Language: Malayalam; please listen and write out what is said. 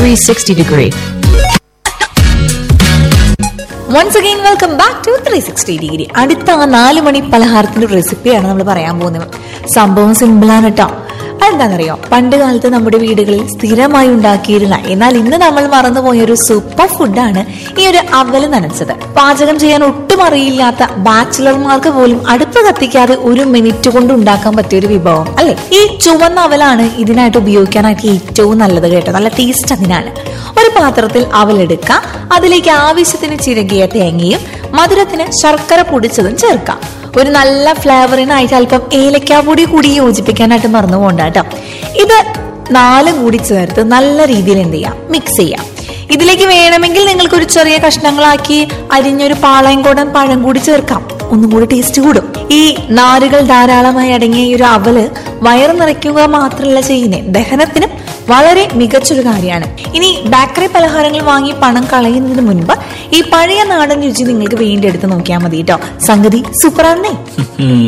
360 degree. Once again welcome back to three sixty degree അടുത്ത ആ നാല് മണി പലഹാരത്തിന്റെ റെസിപ്പിയാണ് നമ്മൾ പറയാൻ പോകുന്നത് സംഭവം സിമ്പിളാണ് കേട്ടോ അതെന്താണെന്നറിയോ പണ്ട് കാലത്ത് നമ്മുടെ വീടുകളിൽ സ്ഥിരമായി ഉണ്ടാക്കിയിരുന്ന എന്നാൽ ഇന്ന് നമ്മൾ മറന്നുപോയ ഒരു സൂപ്പർ ഫുഡാണ് ഈ ഒരു അവല് നനച്ചത് പാചകം ചെയ്യാൻ ഒട്ടും അറിയില്ലാത്ത ബാച്ചിലർമാർക്ക് പോലും അടുപ്പ് കത്തിക്കാതെ ഒരു മിനിറ്റ് കൊണ്ട് ഉണ്ടാക്കാൻ പറ്റിയ ഒരു വിഭവം അല്ലെ ഈ ചുവന്ന അവലാണ് ഇതിനായിട്ട് ഉപയോഗിക്കാനായിട്ട് ഏറ്റവും നല്ലത് കേട്ടോ നല്ല ടേസ്റ്റ് അതിനാണ് ഒരു പാത്രത്തിൽ അവലെടുക്കാം അതിലേക്ക് ആവശ്യത്തിന് ചിരകിയ തേങ്ങയും മധുരത്തിന് ശർക്കര പൊടിച്ചതും ചേർക്കാം ഒരു നല്ല ഫ്ലേവറിനായിട്ട് അല്പം ഏലക്കാപ്പൊടി കൂടി യോജിപ്പിക്കാനായിട്ട് മറന്നു പോകണ്ട കേട്ടോ ഇത് നാലും കൂടി ചേർത്ത് നല്ല രീതിയിൽ എന്ത് ചെയ്യാം മിക്സ് ചെയ്യാം ഇതിലേക്ക് വേണമെങ്കിൽ നിങ്ങൾക്ക് ഒരു ചെറിയ കഷ്ണങ്ങളാക്കി അരിഞ്ഞൊരു പാളയംകോടൻ പഴം കൂടി ചേർക്കാം ഒന്നും കൂടി ടേസ്റ്റ് കൂടും ഈ നാരുകൾ ധാരാളമായി അടങ്ങിയ ഈ ഒരു അവല് വയറ് നിറയ്ക്കുക മാത്രമല്ല ചെയ്യുന്നത് ദഹനത്തിനും വളരെ മികച്ചൊരു കാര്യമാണ് ഇനി ബേക്കറി പലഹാരങ്ങൾ വാങ്ങി പണം കളയുന്നതിന് മുൻപ് ഈ പഴയ നാടൻ രുചി നിങ്ങൾക്ക് വേണ്ടി എടുത്ത് നോക്കിയാൽ മതി കേട്ടോ സംഗതി സൂപ്പറാണേ